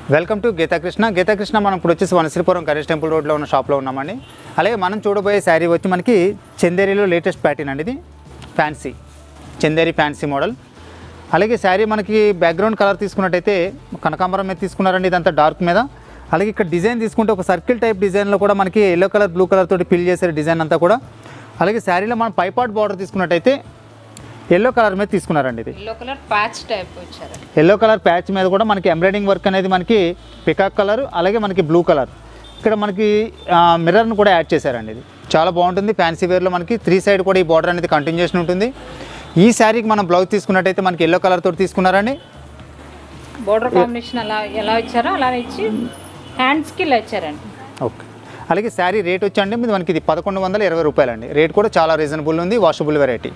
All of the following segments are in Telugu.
వెల్కమ్ టు గీతాకృష్ణ గీతాకృష్ణ మనం ఇప్పుడు వచ్చేసి వనశ్రీపురం గణేష్ టెంపుల్ రోడ్లో ఉన్న షాప్లో ఉన్నామండి అలాగే మనం చూడబోయే శారీ వచ్చి మనకి చందేరిలో లేటెస్ట్ ప్యాటర్న్ అండి ఇది ఫ్యాన్సీ చందేరి ఫ్యాన్సీ మోడల్ అలాగే శారీ మనకి బ్యాక్గ్రౌండ్ కలర్ తీసుకున్నట్టయితే కనకాంబరం మీద తీసుకున్నారండి ఇదంతా డార్క్ మీద అలాగే ఇక్కడ డిజైన్ తీసుకుంటే ఒక సర్కిల్ టైప్ డిజైన్లో కూడా మనకి ఎల్లో కలర్ బ్లూ కలర్ తోటి ఫిల్ చేశారు డిజైన్ అంతా కూడా అలాగే శారీలో మనం పైపాట్ బార్డర్ తీసుకున్నట్టయితే ఎల్లో కలర్ మీద తీసుకున్నారండి ఇది ఎల్లో కలర్ ప్యాచ్ టైప్ వచ్చారు ఎల్లో కలర్ ప్యాచ్ మీద కూడా మనకి ఎంబ్రాయిడింగ్ వర్క్ అనేది మనకి పికాక్ కలర్ అలాగే మనకి బ్లూ కలర్ ఇక్కడ మనకి మిర్రర్ను కూడా యాడ్ చేశారండి ఇది చాలా బాగుంటుంది ఫ్యాన్సీ వేర్లో మనకి త్రీ సైడ్ కూడా ఈ బార్డర్ అనేది కంటిన్యూషన్ ఉంటుంది ఈ శారీకి మనం బ్లౌజ్ తీసుకున్నట్టయితే మనకి ఎల్లో కలర్ తోటి తీసుకున్నారండి బోర్డర్ కాంబినేషన్ అలా ఎలా ఇచ్చారో అలా ఇచ్చి హ్యాండ్స్కి ఇలా ఇచ్చారండి ఓకే అలాగే శారీ రేట్ వచ్చండి ఇది మనకి ఇది పదకొండు వందల ఇరవై రూపాయలండి రేట్ కూడా చాలా రీజనబుల్ ఉంది వాషబుల్ వెరైటీ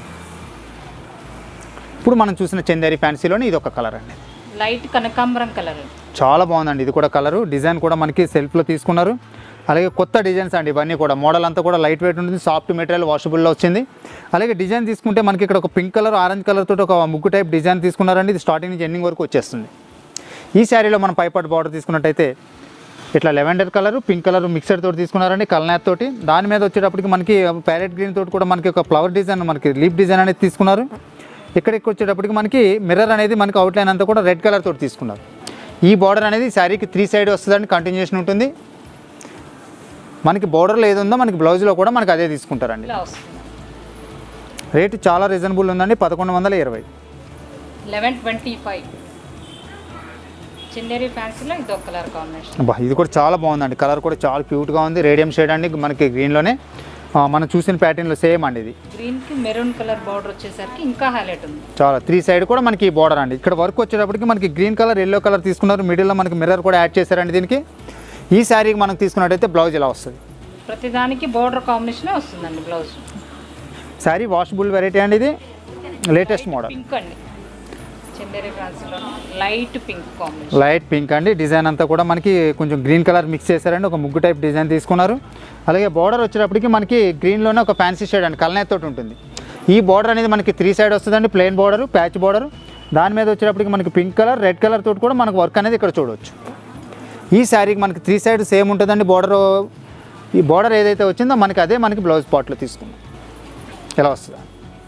ఇప్పుడు మనం చూసిన చందేరి ఫ్యాన్సీలోని ఇది ఒక కలర్ అండి లైట్ కనకాంబరం కలర్ చాలా బాగుందండి ఇది కూడా కలరు డిజైన్ కూడా మనకి సెల్ఫ్లో తీసుకున్నారు అలాగే కొత్త డిజైన్స్ అండి ఇవన్నీ కూడా మోడల్ అంతా కూడా లైట్ వెయిట్ ఉంటుంది సాఫ్ట్ మెటీరియల్ వాషబుల్లో వచ్చింది అలాగే డిజైన్ తీసుకుంటే మనకి ఇక్కడ ఒక పింక్ కలర్ ఆరెంజ్ కలర్ తోటి ఒక ముగ్గు టైప్ డిజైన్ తీసుకున్నారండి ఇది స్టార్టింగ్ నుంచి ఎండింగ్ వరకు వచ్చేస్తుంది ఈ శారీలో మనం పైపాటు బార్డర్ తీసుకున్నట్టయితే ఇట్లా lavender colour pink colour mixer తోటి తీసుకున్నారండి కల్నాథ్ తోటి దాని మీద వచ్చేటప్పటికి మనకి ప్యారెట్ గ్రీన్ తోటి కూడా మనకి ఒక ఫ్లవర్ డిజైన్ మనకి లీప్ డిజైన్ అనేది తీసుకున్నారు ఇక్కడికి వచ్చేటప్పటికి మనకి మిర్రర్ అనేది మనకి అవుట్లైన్ అంతా కూడా రెడ్ కలర్ తోటి తీసుకున్నారు ఈ బార్డర్ అనేది శారీకి త్రీ సైడ్ వస్తుందండి కంటిన్యూషన్ ఉంటుంది మనకి బార్డర్లో ఏది ఉందో మనకి బ్లౌజ్లో కూడా మనకి అదే తీసుకుంటారండి ఇలా వస్తుంది రేటు చాలా రీజనబుల్ ఉందండి పదకొండు వందల ఇరవై లెవెన్ ట్వంటీ ఫైవ్ చిందేరి ఫ్యాన్సీలో ఇది ఒక కలర్ కాంబినేషన్ బా ఇది కూడా చాలా బాగుందండి కలర్ కూడా చాలా క్యూట్గా ఉంది రేడియం షేడ్ అండి మనకి గ్రీన్లోనే ఆ, మనం చూసిన ప్యాటర్న్లో సేమ్ అండి ఇది గ్రీన్కి మెరూన్ కలర్ బార్డర్ వచ్చేసరికి ఇంకా హైలైట్ ఉంది చాలా త్రీ సైడ్ కూడా మనకి బార్డర్ అండి ఇక్కడ వర్క్ వచ్చేటప్పటికి మనకి గ్రీన్ కలర్ ఎల్లో కలర్ తీసుకున్నారు మిడిల్లో మనకి మిర్రర్ కూడా యాడ్ చేశారండి దీనికి ఈ శారీకి మనం తీసుకున్నట్టయితే బ్లౌజ్ ఇలా వస్తుంది ప్రతిదానికి బార్డర్ కాంబినేషనే వస్తుందండి బ్లౌజ్ శారీ వాషబుల్ వెరైటీ అండి ఇది లేటెస్ట్ మోడల్ పింక్ అండి చిందేరి ఫ్యాన్సీలో light pink combination light pink అండి డిజైన్ అంతా కూడా మనకి కొంచెం గ్రీన్ కలర్ మిక్స్ చేశారండి ఒక ముగ్గు టైప్ డిజైన్ తీసుకున్నారు అలాగే బార్డర్ వచ్చేటప్పటికి మనకి గ్రీన్లోనే ఒక ఫ్యాన్సీ షేడ్ అండి కల్నేత్ తోటి ఉంటుంది ఈ బార్డర్ అనేది మనకి త్రీ సైడ్ వస్తుందండి ప్లెయిన్ బార్డర్ ప్యాచ్ బార్డర్ దాని మీద వచ్చేటప్పటికి మనకి పింక్ కలర్ రెడ్ కలర్ తోటి కూడా మనకు వర్క్ అనేది ఇక్కడ చూడవచ్చు ఈ శారీకి మనకి త్రీ సైడ్ సేమ్ ఉంటుందండి బార్డర్ ఈ బార్డర్ ఏదైతే వచ్చిందో మనకి అదే మనకి బ్లౌజ్ పార్ట్లో తీసుకున్నాం ఎలా వస్తుంది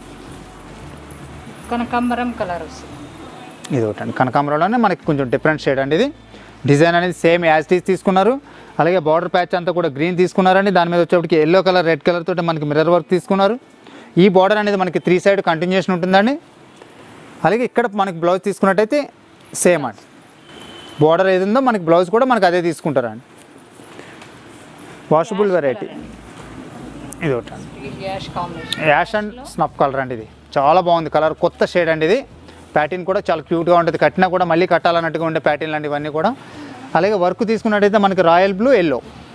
కనకాంబరం కలర్ వస్తుంది ఇది ఒకటండి కనకాంబరంలోనే మనకి కొంచెం డిఫరెంట్ షేడ్ అండి ఇది డిజైన్ అనేది సేమ్ యాజ్ టీస్ తీసుకున్నారు అలాగే బార్డర్ ప్యాచ్ అంతా కూడా గ్రీన్ తీసుకున్నారండి దాని మీద వచ్చేప్పటికి ఎల్లో కలర్ రెడ్ కలర్ తోటి మనకి మిర్రర్ వర్క్ తీసుకున్నారు ఈ బార్డర్ అనేది మనకి త్రీ సైడ్ కంటిన్యూషన్ ఉంటుందండి అలాగే ఇక్కడ మనకి బ్లౌజ్ తీసుకున్నట్టయితే సేమ్ అండి బార్డర్ ఏది ఉందో మనకి బ్లౌజ్ కూడా మనకి అదే తీసుకుంటారండి వాషబుల్ వెరైటీ ఇది ఒకటండి ash combination ash and snuff colour అండి ఇది చాలా బాగుంది కలర్ కొత్త షేడ్ అండి ఇది ప్యాటర్న్ కూడా చాలా క్యూట్గా ఉంటుంది కట్టినా కూడా మళ్ళీ కట్టాలన్నట్టుగా ఉండే ప్యాటర్న్ లాంటి ఇవన్నీ కూడా అలాగే వర్క్ తీసుకున్నట్టయితే మనకి రాయల్ బ్లూ ఎల్లో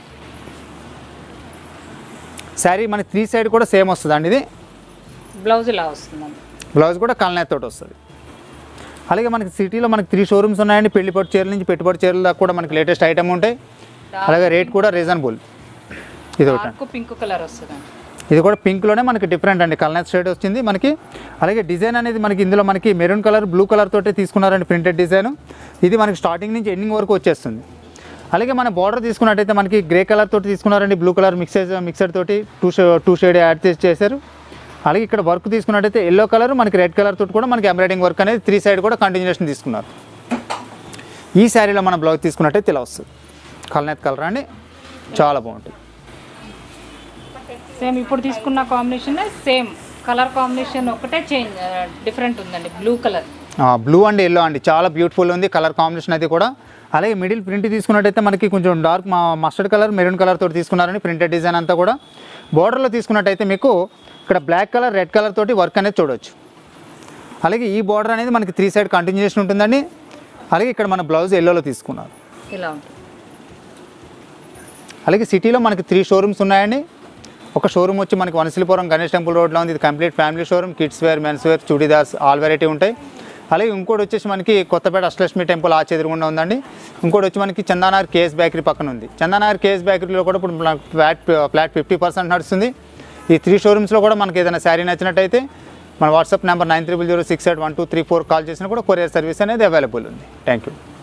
శారీ మనకి త్రీ సైడ్ కూడా సేమ్ వస్తుంది అండి ఇది బ్లౌజ్ ఇలా వస్తుందండి బ్లౌజ్ కూడా కల్నేత్ తోటి వస్తుంది అలాగే మనకి సిటీలో మనకి త్రీ షోరూమ్స్ ఉన్నాయండి పెళ్లిపట్టు చీరల నుంచి పెట్టుబడి చీరల దాకా కూడా మనకి లేటెస్ట్ ఐటమ్ ఉంటాయి అలాగే రేట్ కూడా రీజనబుల్ ఇది ఒకటి డార్క్ పింక్ కలర్ వస్తుందండి ఇది కూడా పింక్లోనే మనకి డిఫరెంట్ అండి కల్నెత్ షేడ్ వచ్చింది మనకి అలాగే డిజైన్ అనేది మనకి ఇందులో మనకి మెరూన్ కలర్ బ్లూ కలర్ తోటే తీసుకున్నారండి ప్రింటెడ్ డిజైన్ ఇది మనకి స్టార్టింగ్ నుంచి ఎండింగ్ వరకు వచ్చేస్తుంది అలాగే మన బార్డర్ తీసుకున్నట్టయితే మనకి గ్రే కలర్ తోటి తీసుకున్నారండి బ్లూ కలర్ మిక్సెస్ మిక్సర్ తోటి టూ టూ షేడ్ యాడ్ చేసి చేశారు అలాగే ఇక్కడ వర్క్ తీసుకున్నట్టయితే ఎల్లో కలర్ మనకి రెడ్ కలర్ తోటి కూడా మనకి ఎంబ్రాయిడింగ్ వర్క్ అనేది త్రీ సైడ్ కూడా కంటిన్యూషన్ తీసుకున్నారు ఈ శారీలో మన బ్లౌజ్ తీసుకున్నట్టయితే ఇలా వస్తుంది కల్నెత్ కలర్ అండి చాలా బాగుంటుంది సేమ్ ఇప్పుడు తీసుకున్న కాంబినేషన్ సేమ్ కలర్ కాంబినేషన్ ఒకటే చేంజ్ డిఫరెంట్ ఉందండి blue colour blue and yellow అండి చాలా బ్యూటిఫుల్ ఉంది కలర్ కాంబినేషన్ అది కూడా అలాగే మిడిల్ ప్రింట్ తీసుకున్నట్టయితే మనకి కొంచెం డార్క్ మా మస్టర్డ్ కలర్ మెరూన్ కలర్ తోటి తీసుకున్నారని ప్రింటెడ్ డిజైన్ అంతా కూడా బార్డర్లో తీసుకున్నట్టయితే మీకు ఇక్కడ బ్లాక్ కలర్ రెడ్ కలర్ తోటి వర్క్ అనేది చూడవచ్చు అలాగే ఈ బార్డర్ అనేది మనకి త్రీ సైడ్ కంటిన్యూషన్ ఉంటుందండి అలాగే ఇక్కడ మన బ్లౌజ్ ఎల్లోలో తీసుకున్నారు ఇలా ఉంటుంది అలాగే సిటీలో మనకి త్రీ షోరూమ్స్ ఉన్నాయండి ఒక షోరూమ్ వచ్చి మనకి వనశిలిపురం గణేష్ టెంపుల్ రోడ్లో ఉంది ఇది complete family showroom kids wear men's wear churidars all variety ఉంటాయి అలాగే ఇంకోటి వచ్చేసి మనకి కొత్తపేట అష్టలక్ష్మి టెంపుల్ ఆ ఎదురుగుండా ఉందండి ఇంకోటి వచ్చి మనకి చందానగర్ కేఎస్ బేకరీ పక్కన ఉంది చందానగర్ కేఎస్ బేకరీలో కూడా ఇప్పుడు మనకు ఫ్లాట్ ఫ్లాట్ ఫిఫ్టీ పర్సెంట్ నడుస్తుంది ఈ త్రీ షోరూమ్స్లో కూడా మనకి ఏదైనా శారీ నచ్చినట్టయితే మన WhatsApp number nine triple zero six eight one two three four call చేసినా కూడా కొరియర్ సర్వీస్ అనేది అవైలబుల్ ఉంది థ్యాంక్ యూ